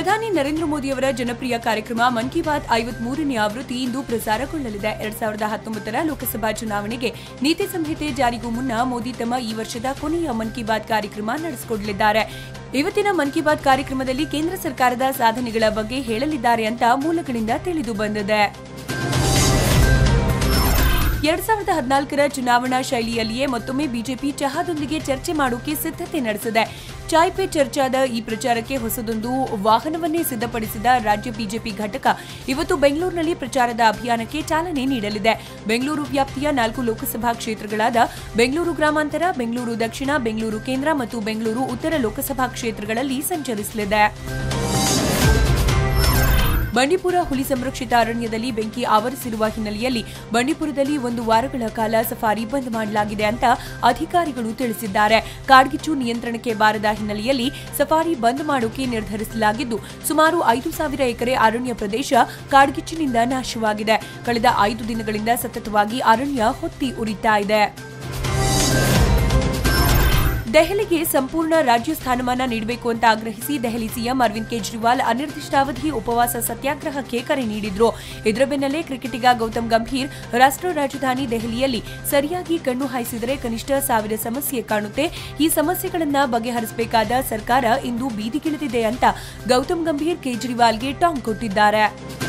ಪ್ರಧಾನಿ ನರೇಂದ್ರ ಮೋದಿಯವರ ಜನಪ್ರಿಯ ಕಾರ್ಯಕ್ರಮ ಮನ್ ಕಿ ಬಾತ್ ಐವತ್ ಮೂರನೇ ಆವೃತ್ತಿ ಇಂದು ಪ್ರಸಾರಗೊಳ್ಳಲಿದೆ ಎರಡ್ ಸಾವಿರದ ಹತ್ತೊಂಬತ್ತರ ಲೋಕಸಭಾ ಚುನಾವಣೆಗೆ ನೀತಿ ಸಂಹಿತೆ ಜಾರಿಗೂ ಮುನ್ನ ಮೋದಿ ತಮ್ಮ ಈ ವರ್ಷದ ಕೊನೆಯ ಮನ್ ಕಿ ಬಾತ್ ಕಾರ್ಯಕ್ರಮ ನಡೆಸಿಕೊಡಲಿದ್ದಾರೆ ಇವತ್ತಿನ ಮನ್ ಕಿ ಬಾತ್ ಕಾರ್ಯಕ್ರಮದಲ್ಲಿ ಕೇಂದ್ರ ಸರ್ಕಾರದ ಸಾಧನೆಗಳ ಬಗ್ಗೆ ಹೇಳಲಿದ್ದಾರೆ ಅಂತ ಮೂಲಗಳಿಂದ ತಿಳಿದು ಬಂದಿದೆ ಎರಡ್ ಸಾವಿರದ ಹದಿನಾಲ್ಕರ ಚುನಾವಣಾ ಶೈಲಿಯಲ್ಲಿಯೇ ಮತ್ತೊಮ್ಮೆ ಬಿಜೆಪಿ ಚಹಾದೊಂದಿಗೆ ಚರ್ಚೆ ಮಾಡೋಕೆ ಸಿದ್ಧತೆ ನಡೆಸಿದೆ ಚಾಯ್ ಪೇ ಚರ್ಚಾದ ಈ ಪ್ರಚಾರಕ್ಕೆ ಹೊಸದೊಂದು ವಾಹನವನ್ನೇ ಸಿದ್ಧಪಡಿಸಿದ ರಾಜ್ಯ ಬಿಜೆಪಿ ಘಟಕ ಇವತ್ತು ಬೆಂಗಳೂರಿನಲ್ಲಿ ಪ್ರಚಾರದ ಅಭಿಯಾನಕ್ಕೆ ಚಾಲನೆ ನೀಡಲಿದೆ ಬೆಂಗಳೂರು ವ್ಯಾಪ್ತಿಯ ನಾಲ್ಕು ಲೋಕಸಭಾ ಕ್ಷೇತ್ರಗಳಾದ ಬೆಂಗಳೂರು ಗ್ರಾಮಾಂತರ ಬೆಂಗಳೂರು ದಕ್ಷಿಣ ಬೆಂಗಳೂರು ಕೇಂದ್ರ ಮತ್ತು ಬೆಂಗಳೂರು ಉತ್ತರ ಲೋಕಸಭಾ ಕ್ಷೇತ್ರಗಳಲ್ಲಿ ಸಂಚರಿಸಲಿದೆ ಬಂಡೀಪುರ ಹುಲಿ ಸಂರಕ್ಷಿತ ಅರಣ್ಯದಲ್ಲಿ ಬೆಂಕಿ ಆವರಿಸಿರುವ ಹಿನ್ನೆಲೆಯಲ್ಲಿ ಬಂಡೀಪುರದಲ್ಲಿ ಒಂದು ವಾರಗಳ ಕಾಲ ಸಫಾರಿ ಬಂದ್ ಮಾಡಲಾಗಿದೆ ಅಂತ ಅಧಿಕಾರಿಗಳು ತಿಳಿಸಿದ್ದಾರೆ ಕಾಡ್ಗಿಚ್ಚು ನಿಯಂತ್ರಣಕ್ಕೆ ಬಾರದ ಹಿನ್ನೆಲೆಯಲ್ಲಿ ಸಫಾರಿ ಬಂದ್ ಮಾಡೋಕೆ ನಿರ್ಧರಿಸಲಾಗಿದ್ದು ಸುಮಾರು ಐದು ಸಾವಿರ ಎಕರೆ ಅರಣ್ಯ ಪ್ರದೇಶ ಕಾಡ್ಗಿಚ್ಚಿನಿಂದ ನಾಶವಾಗಿದೆ ಕಳೆದ ಐದು ದಿನಗಳಿಂದ ಸತತವಾಗಿ ಅರಣ್ಯ ಹೊತ್ತಿ ಉರಿತಾ ಇದೆ ದೆಹಲಿಗೆ ಸಂಪೂರ್ಣ ರಾಜ್ಯ ಸ್ಥಾನಮಾನ ನೀಡಬೇಕು ಅಂತ ಆಗ್ರಹಿಸಿ ದೆಹಲಿ ಸಿಎಂ ಅರವಿಂದ್ ಕೇಜ್ರಿವಾಲ್ ಅನಿರ್ದಿಷ್ಟಾವಧಿ ಉಪವಾಸ ಸತ್ಯಾಗ್ರಹಕ್ಕೆ ಕರೆ ನೀಡಿದ್ರು ಇದರ ಬೆನ್ನಲ್ಲೇ ಕ್ರಿಕೆಟಿಗ ಗೌತಮ್ ಗಂಭೀರ್ ರಾಷ್ಟ್ರ ರಾಜಧಾನಿ ದೆಹಲಿಯಲ್ಲಿ ಸರಿಯಾಗಿ ಕಣ್ಣು ಹಾಯಿಸಿದರೆ ಕನಿಷ್ಠ ಸಾವಿರ ಸಮಸ್ಯೆ ಕಾಣುತ್ತೆ ಈ ಸಮಸ್ಯೆಗಳನ್ನ ಬಗೆಹರಿಸಬೇಕಾದ ಸರ್ಕಾರ ಇಂದು ಬೀದಿಗಿಳಿದಿದೆ ಅಂತ ಗೌತಮ್ ಗಂಭೀರ್ ಕೇಜ್ರಿವಾಲ್ಗೆ ಟಾಂಗ್ ಕೊಟ್ಟಿದ್ದಾರೆ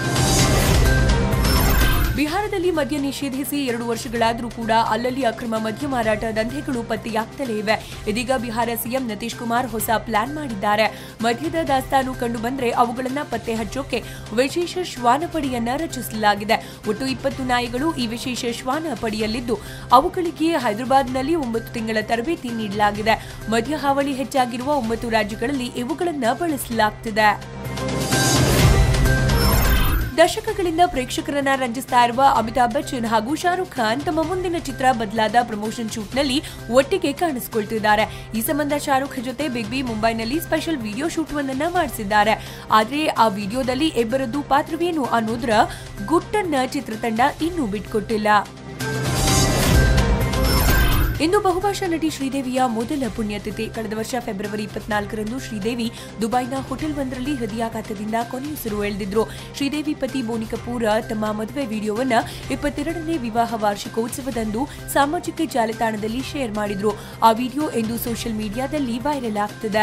ಬಿಹಾರದಲ್ಲಿ ಮದ್ಯ ನಿಷೇಧಿಸಿ ಎರಡು ವರ್ಷಗಳಾದರೂ ಕೂಡ ಅಲ್ಲಲ್ಲಿ ಅಕ್ರಮ ಮದ್ಯ ಮಾರಾಟ ದಂಧೆಗಳು ಪತ್ತೆಯಾಗ್ತಲೇ ಇವೆ ಇದೀಗ ಬಿಹಾರ ಸಿಎಂ ನಿತೀಶ್ ಕುಮಾರ್ ಹೊಸ ಪ್ಲಾನ್ ಮಾಡಿದ್ದಾರೆ ಮದ್ಯದ ದಾಸ್ತಾನು ಕಂಡು ಬಂದ್ರೆ ಅವುಗಳನ್ನ ಪತ್ತೆ ಹಚ್ಚೋಕೆ ವಿಶೇಷ ಶ್ವಾನ ಪಡೆಯನ್ನ ರಚಿಸಲಾಗಿದೆ ಒಟ್ಟು ಇಪ್ಪತ್ತು ನಾಯಿಗಳು ಈ ವಿಶೇಷ ಶ್ವಾನ ಪಡೆಯಲ್ಲಿದ್ದು ಅವುಗಳಿಗೆ ಹೈದರಾಬಾದ್ನಲ್ಲಿ ಒಂಬತ್ತು ತಿಂಗಳ ತರಬೇತಿ ನೀಡಲಾಗಿದೆ ಮದ್ಯ ಹಾವಳಿ ಹೆಚ್ಚಾಗಿರುವ ಒಂಬತ್ತು ರಾಜ್ಯಗಳಲ್ಲಿ ಇವುಗಳನ್ನ ಬಳಸಲಾಗ್ತಿದೆ ದಶಕಗಳಿಂದ ಪ್ರೇಕ್ಷಕರನ್ನ ರಂಜಿಸ್ತಾ ಇರುವ ಅಮಿತಾಬ್ ಬಚ್ಚನ್ ಹಾಗೂ ಶಾರುಖ್ ಖಾನ್ ತಮ್ಮ ಮುಂದಿನ ಚಿತ್ರ ಬದಲಾದ ಪ್ರಮೋಷನ್ ಶೂಟ್ನಲ್ಲಿ ಒಟ್ಟಿಗೆ ಕಾಣಿಸಿಕೊಳ್ತಿದ್ದಾರೆ ಈ ಸಂಬಂಧ ಶಾರುಖ್ ಜೊತೆ ಬಿಗ್ ಬಿ ಮುಂಬೈನಲ್ಲಿ ಸ್ಪೆಷಲ್ ವಿಡಿಯೋ ಶೂಟ್ ಒಂದನ್ನ ಮಾಡಿಸಿದ್ದಾರೆ ಆದ್ರೆ ಆ ವಿಡಿಯೋದಲ್ಲಿ ಇಬ್ಬರದ್ದು ಪಾತ್ರವೇನು ಅನ್ನೋದ್ರ ಗುಟ್ಟನ್ನ ಚಿತ್ರತಂಡ ಇನ್ನೂ ಬಿಟ್ಕೊಟ್ಟಿಲ್ಲ ಇಂದು ಬಹುಭಾಷಾ ನಟಿ ಶ್ರೀದೇವಿಯ ಮೊದಲ ಪುಣ್ಯತಿಥಿ ಕಳೆದ ವರ್ಷ ಫೆಬ್ರವರಿ ಇಪ್ಪತ್ನಾಲ್ಕರಂದು ಶ್ರೀದೇವಿ ದುಬೈನ ಹೋಟೆಲ್ ಒಂದರಲ್ಲಿ ಹೃದಯಾಘಾತದಿಂದ ಕೊನೆಯುಸಿರು ಎಳೆದಿದ್ರು ಶ್ರೀದೇವಿ ಪತಿ ಬೋನಿ ಕಪೂರ್ ತಮ್ಮ ಮದುವೆ ವಿಡಿಯೋವನ್ನ ಇಪ್ಪತ್ತೆರಡನೇ ವಿವಾಹ ವಾರ್ಷಿಕೋತ್ಸವದಂದು ಸಾಮಾಜಿಕ ಜಾಲತಾಣದಲ್ಲಿ ಶೇರ್ ಮಾಡಿದ್ರು ಆ ವಿಡಿಯೋ ಇಂದು ಸೋಷಿಯಲ್ ಮೀಡಿಯಾದಲ್ಲಿ ವೈರಲ್ ಆಗ್ತಿದೆ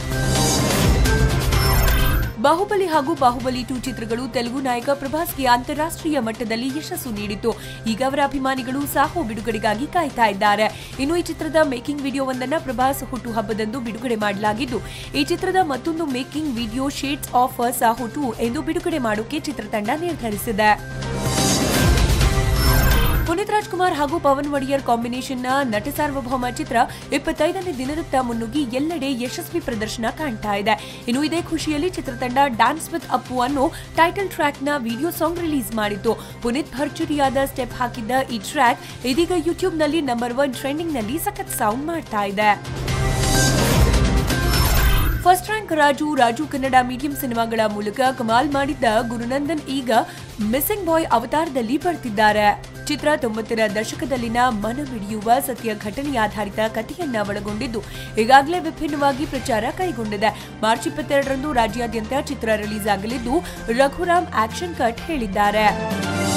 ಬಾಹುಬಲಿ ಹಾಗೂ ಬಾಹುಬಲಿ ಟು ಚಿತ್ರಗಳು ತೆಲುಗು ನಾಯಕ ಪ್ರಭಾಸ್ಗೆ ಅಂತಾರಾಷ್ಟ್ರೀಯ ಮಟ್ಟದಲ್ಲಿ ಯಶಸ್ಸು ನೀಡಿತು ಈಗ ಅವರ ಅಭಿಮಾನಿಗಳು ಸಾಹೋ ಬಿಡುಗಡೆಗಾಗಿ ಕಾಯ್ತಾ ಇದ್ದಾರೆ ಇನ್ನು ಈ ಚಿತ್ರದ ಮೇಕಿಂಗ್ ವಿಡಿಯೋವೊಂದನ್ನ ಪ್ರಭಾಸ್ ಹುಟ್ಟುಹಬ್ಬದಂದು ಬಿಡುಗಡೆ ಮಾಡಲಾಗಿದ್ದು ಈ ಚಿತ್ರದ ಮತ್ತೊಂದು making video shades of Saaho two ಎಂದು ಬಿಡುಗಡೆ ಮಾಡೋಕೆ ಚಿತ್ರತಂಡ ನಿರ್ಧರಿಸಿದೆ ಪುನೀತ್ ರಾಜ್ಕುಮಾರ್ ಹಾಗೂ ಪವನ್ ಒಡಿಯರ್ ಕಾಂಬಿನೇಷನ್ನ ನಟ ಸಾರ್ವಭೌಮ ಚಿತ್ರ ಇಪ್ಪತ್ತೈದನೇ ದಿನದತ್ತ ಮುನ್ನುಗ್ಗಿ ಎಲ್ಲೆಡೆ ಯಶಸ್ವಿ ಪ್ರದರ್ಶನ ಕಾಣ್ತಾ ಇದೆ ಇನ್ನು ಇದೇ ಖುಷಿಯಲ್ಲಿ ಚಿತ್ರತಂಡ ಡ್ಯಾನ್ಸ್ ವಿತ್ ಅಪ್ಪು ಅನ್ನೋ ಟೈಟಲ್ ಟ್ರ್ಯಾಕ್ನ ವಿಡಿಯೋ ಸಾಂಗ್ ರಿಲೀಸ್ ಮಾಡಿತ್ತು ಪುನೀತ್ ಭರ್ಜರಿಯಾದ ಸ್ಟೆಪ್ ಹಾಕಿದ್ದ ಈ ಟ್ರ್ಯಾಕ್ ಇದೀಗ ಯೂಟ್ಯೂಬ್ನಲ್ಲಿ ನಂಬರ್ ಒನ್ ಟ್ರೆಂಡಿಂಗ್ನಲ್ಲಿ ಸಖತ್ ಸೌಂಡ್ ಮಾಡ್ತಾ ಇದೆ first rank Raju Raju Kannada medium ಸಿನಿಮಾಗಳ ಮೂಲಕ ಕಮಾಲ್ ಮಾಡಿದ್ದ ಗುರುನಂದನ್ ಈಗ ಮಿಸ್ಸಿಂಗ್ ಬಾಯ್ ಅವತಾರದಲ್ಲಿ ಬರ್ತಿದ್ದಾರೆ ಚಿತ್ರ ತೊಂಬತ್ತರ ದಶಕದಲ್ಲಿನ ಮನಮಿಡಿಯುವ ಸತ್ಯ ಘಟನೆಯಾಧಾರಿತ ಕಥೆಯನ್ನ ಒಳಗೊಂಡಿದ್ದು ಈಗಾಗಲೇ ವಿಭಿನ್ನವಾಗಿ ಪ್ರಚಾರ ಕೈಗೊಂಡಿದೆ ಮಾರ್ಚ್ ಇಪ್ಪತ್ತೆರಡರಂದು ರಾಜ್ಯಾದ್ಯಂತ ಚಿತ್ರ ರಿಲೀಸ್ ಆಗಲಿದ್ದು ರಘುರಾಮ್ ಆಕ್ಷನ್ ಕಟ್ ಹೇಳಿದ್ದಾರೆ